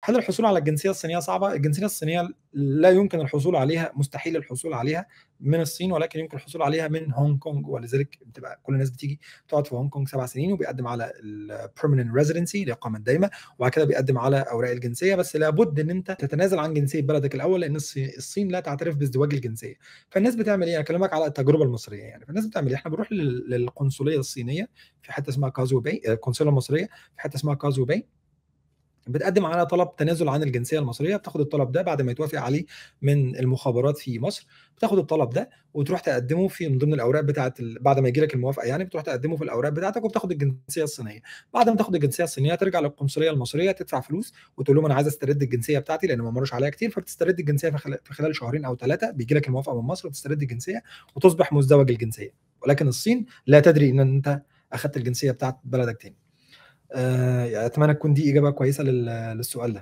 هل الحصول على الجنسيه الصينيه صعبه؟ الجنسيه الصينيه لا يمكن الحصول عليها مستحيل الحصول عليها من الصين ولكن يمكن الحصول عليها من هونج كونج ولذلك بتبقى كل الناس بتيجي تقعد في هونج كونج سبع سنين وبيقدم على البيرمننت ريزيدنسي الاقامه الدائمه وبعد كده بيقدم على اوراق الجنسيه بس لابد ان انت تتنازل عن جنسيه بلدك الاول لان الصين لا تعترف بازدواج الجنسيه فالناس بتعمل ايه؟ انا اكلمك على التجربه المصريه يعني فالناس بتعمل ايه؟ احنا بنروح للقنصليه الصينيه في حته اسمها كازو باي القنصليه المصريه في حته اسمها كازو باي بتقدم على طلب تنازل عن الجنسيه المصريه بتاخد الطلب ده بعد ما يتوافق عليه من المخابرات في مصر بتاخد الطلب ده وتروح تقدمه في من ضمن الاوراق بتاعه ال... بعد ما يجي لك الموافقه يعني بتروح تقدمه في الاوراق بتاعتك وبتاخد الجنسيه الصينيه بعد ما تاخد الجنسيه الصينيه ترجع للقنصليه المصريه تدفع فلوس وتقول لهم انا عايز استرد الجنسيه بتاعتي لان ما مروش عليها كتير فبتسترد الجنسيه في خلال, في خلال شهرين او ثلاثه بيجي لك الموافقه من مصر وتسترد الجنسيه وتصبح مزدوج الجنسيه ولكن الصين لا تدري ان انت اخذت الجنسيه بتاعت بلدك تاني آه، اتمنى تكون دي اجابه كويسه للسؤال ده